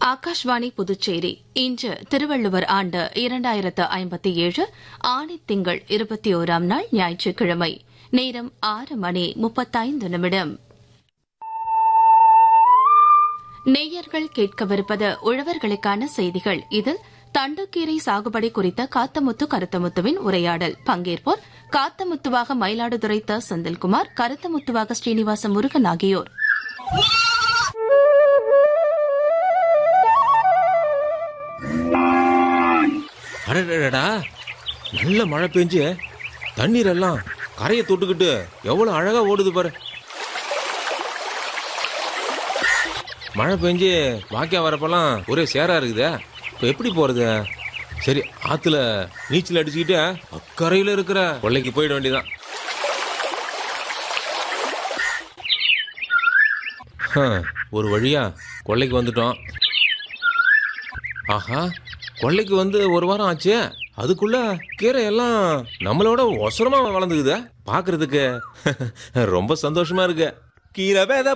ஆகாஷ்வாணி புதுச்சேரி இன்று திருவள்ளுவர் ஆண்டு இரண்டாயிரத்து ஐம்பத்தி ஏழு ஆணி திங்கள் இருபத்தி ஓராம் நாள் ஞாயிற்றுக்கிழமை நேரம் ஆறு மணி முப்பத்தைந்து நிமிடம் நேயர்கள் கேட்கவிருப்பது உழவர்களுக்கான செய்திகள் இதில் தண்டுக்கீரை சாகுபடி குறித்த காத்தமுத்து கருத்தமுத்துவின் உரையாடல் பங்கேற்போர் காத்தமுத்துவாக மயிலாடுதுறை த செந்தில்குமார் கருத்தமுத்துவாக ஸ்ரீனிவாச முருகன் ஆகியோர் அடடடா நல்ல மழை பெஞ்சு தண்ணீர் எல்லாம் கரையை தொட்டுக்கிட்டு எவ்வளவு அழகா ஓடுது பாரு மழை பெஞ்சு வாக்கியா வரப்பெல்லாம் ஒரே சேரா இருக்குதே இப்போ எப்படி போறது சரி ஆத்துல நீச்சல் அடிச்சுக்கிட்டு அக்கறையில இருக்கிற கொள்ளைக்கு போயிட வேண்டியதான் ஹம், ஒரு வழியா கொள்ளைக்கு வந்துட்டோம் ஆஹா கொள்ளைக்கு வந்து ஒரு வாரம் ஆச்சு அதுக்குள்ள கீரை எல்லாம் நம்மளோட ஒசரமா வளர்ந்துக்குதா பாக்குறதுக்கு ரொம்ப சந்தோஷமா இருக்கு கீரை விதை